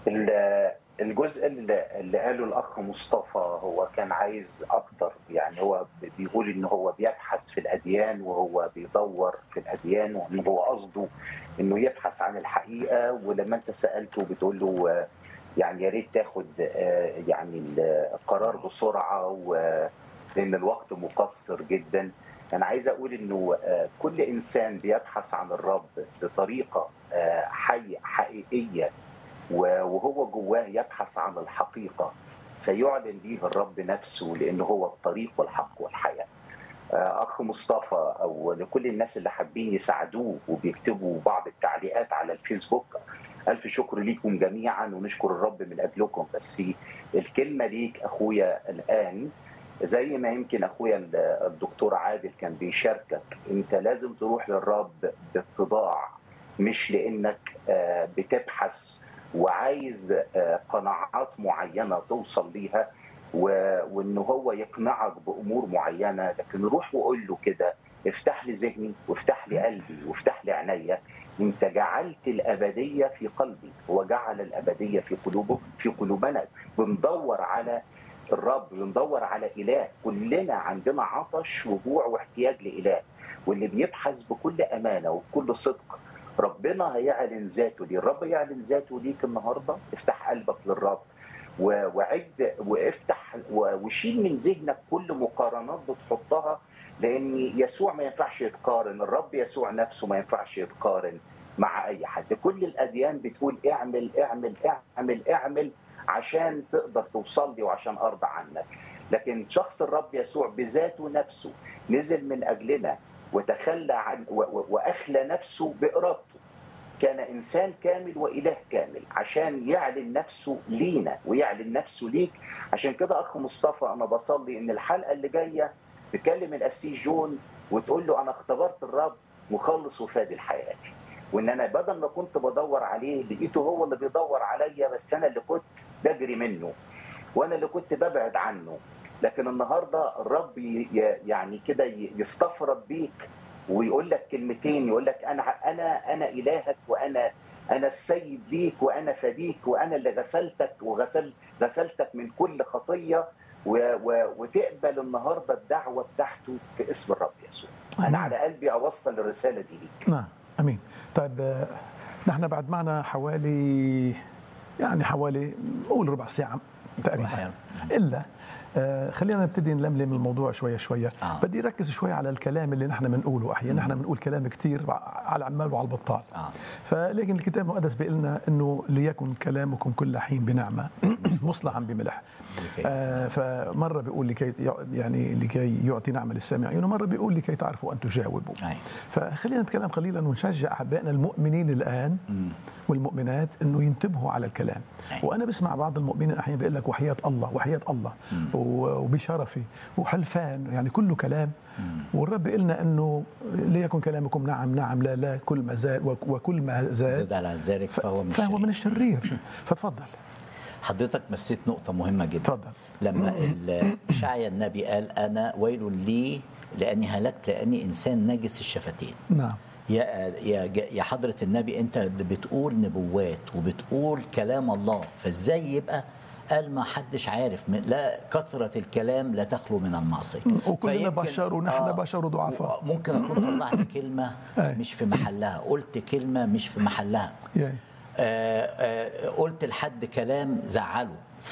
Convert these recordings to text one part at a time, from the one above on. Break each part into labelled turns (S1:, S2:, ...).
S1: ال- الجزء اللي اللي قاله الاخ مصطفى هو كان عايز اكتر يعني هو بيقول ان هو بيبحث في الاديان وهو بيدور في الاديان وان هو قصده انه يبحث عن الحقيقه ولما انت سالته بتقول له آه، يعني يا ريت تاخد آه، يعني القرار بسرعه و- لان الوقت مقصر جدا انا عايز اقول انه آه، كل انسان بيبحث عن الرب بطريقه آه، حي حقيقيه و- وهو جواه يبحث عن الحقيقه سيعلن ليه الرب نفسه لانه هو الطريق والحق والحياه. آه، اخ مصطفى او لكل الناس اللي حابين يساعدوه وبيكتبوا بعض التعليقات على الفيسبوك الف شكر ليكم جميعا ونشكر الرب من اجلكم بس الكلمه ليك اخويا الان زي ما يمكن اخويا ال- الدكتور عادل كان بيشاركك انت لازم تروح للرب باتضاع مش لانك آه، بتبحث وعايز آه، قناعات معينه توصل ليها و- وان هو يقنعك بامور معينه لكن روح وقول له كده افتح لي ذهني وافتح لي قلبي وافتح لي عينيا انت جعلت الابديه في قلبي وجعل الابديه في قلوبك في قلوبنا بندور على الرب بندور على اله كلنا عندنا عطش وجوع واحتياج لاله واللي بيبحث بكل امانه وبكل صدق ربنا هيعلن ذاته ليه الرب يعلن ذاته ليك النهارده افتح قلبك للرب و- وعد وافتح و- وشيل من ذهنك كل مقارنات بتحطها لان يسوع ما ينفعش يتقارن الرب يسوع نفسه ما ينفعش يتقارن مع اي حد كل الاديان بتقول اعمل اعمل اعمل اعمل عشان تقدر توصل لي وعشان ارضى عنك لكن شخص الرب يسوع بذاته نفسه نزل من اجلنا وتخلى عن و- و- واخلى نفسه بارادته كان انسان كامل واله كامل عشان يعلن نفسه لينا ويعلن نفسه ليك عشان كده اخ مصطفى انا بصلي ان الحلقه اللي جايه تكلم القسيس جون وتقول له انا اختبرت الرب مخلص وفادي لحياتي وان انا بدل ما كنت بدور عليه لقيته هو اللي بيدور عليا بس انا اللي كنت بجري منه وانا اللي كنت ببعد عنه لكن النهارده الرب ي- ي- يعني كده ي- يستفرد بيك ويقول لك كلمتين يقول لك انا انا انا الهك وانا انا السيد ليك وانا فديك وانا اللي غسلتك وغسل غسلتك من كل خطيه و و وتقبل النهارده الدعوه بتاعته في اسم الرب يسوع. انا على قلبي اوصل الرساله دي ليك.
S2: نعم امين طيب آه، نحن بعد معنا حوالي يعني حوالي نقول ربع ساعه تقريبا
S3: أحيانا.
S2: الا آه، خلينا نبتدي نلملم الموضوع شويه شويه
S3: آه.
S2: بدي ركز شوي على الكلام اللي نحن بنقوله احيانا نحن بنقول كلام كتير على العمال وعلى البطال
S3: آه.
S2: فلكن الكتاب المقدس بيقول لنا انه ليكن كلامكم كل حين بنعمه مصلحا بملح
S3: لكي-
S2: آه، فمره بيقول لكي يعني لكي يعطي نعمه للسامعين ومره بيقول لكي تعرفوا ان تجاوبوا
S3: أي.
S2: فخلينا نتكلم قليلا ونشجع احبائنا المؤمنين الان
S3: مم.
S2: والمؤمنات انه ينتبهوا على الكلام
S3: أي.
S2: وانا بسمع بعض المؤمنين احيانا بيقول لك وحياه الله وحياه الله
S3: مم.
S2: و- وبشرفي وحلفان يعني كله كلام
S3: مم.
S2: والرب بيقول لنا انه ليكن كلامكم نعم نعم لا لا كل ما زاد وك- وكل ما زاد
S3: زاد على ذلك فهو مش
S2: فهو من
S3: شريك.
S2: الشرير فتفضل
S3: حضرتك مسيت نقطة مهمة جدا
S2: تفضل
S3: لما ال- شعيا النبي قال أنا ويل لي لأني هلكت لأني إنسان نجس الشفتين
S2: نعم
S3: يا يا ج- يا حضرة النبي أنت بتقول نبوات وبتقول كلام الله فإزاي يبقى قال ما حدش عارف من- لا كثرة الكلام لا تخلو من المعصية
S2: وكلنا
S3: فيمكن-
S2: بشر ونحن بشر ضعفاء.
S3: ممكن أكون طلعت كلمة
S2: أي.
S3: مش في محلها قلت كلمة مش في محلها
S2: ياي.
S3: آه، آه، قلت لحد كلام زعله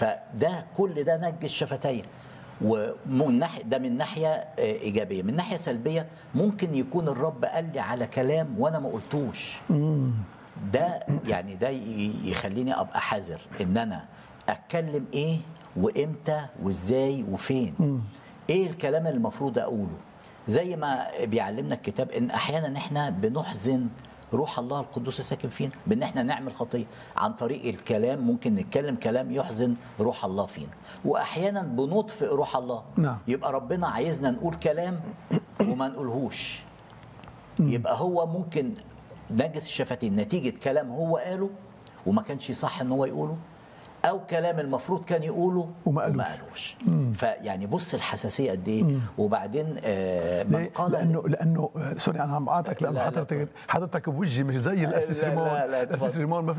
S3: فده كل ده نجس شفتين ومن ناحيه ده من ناحيه آه، ايجابيه من ناحيه سلبيه ممكن يكون الرب قال لي على كلام وانا ما قلتوش
S2: مم.
S3: ده يعني ده ي- يخليني ابقى حذر ان انا اتكلم ايه وامتى وازاي وفين ايه الكلام اللي المفروض اقوله زي ما بيعلمنا الكتاب ان احيانا احنا بنحزن روح الله القدوس الساكن فينا بان احنا نعمل خطيه عن طريق الكلام ممكن نتكلم كلام يحزن روح الله فينا واحيانا بنطفئ روح الله
S2: نعم.
S3: يبقى ربنا عايزنا نقول كلام وما نقولهوش يبقى هو ممكن نجس الشفتين نتيجة كلام هو قاله وما كانش صح ان هو يقوله او كلام المفروض كان يقوله
S2: وما قالوش.
S3: وما قالوش فيعني بص الحساسية قد ايه وبعدين آه من
S2: ليه؟
S3: قال
S2: لانه لانه آه، سوري انا عم بقاطعك لانه
S3: لا، لا،
S2: حضرتك
S3: اتفضل.
S2: حضرتك بوجهي مش زي الاسيس
S3: لا،
S2: ريمون
S3: لا، لا،
S2: الاسيس
S3: اتفضل.
S2: ريمون ما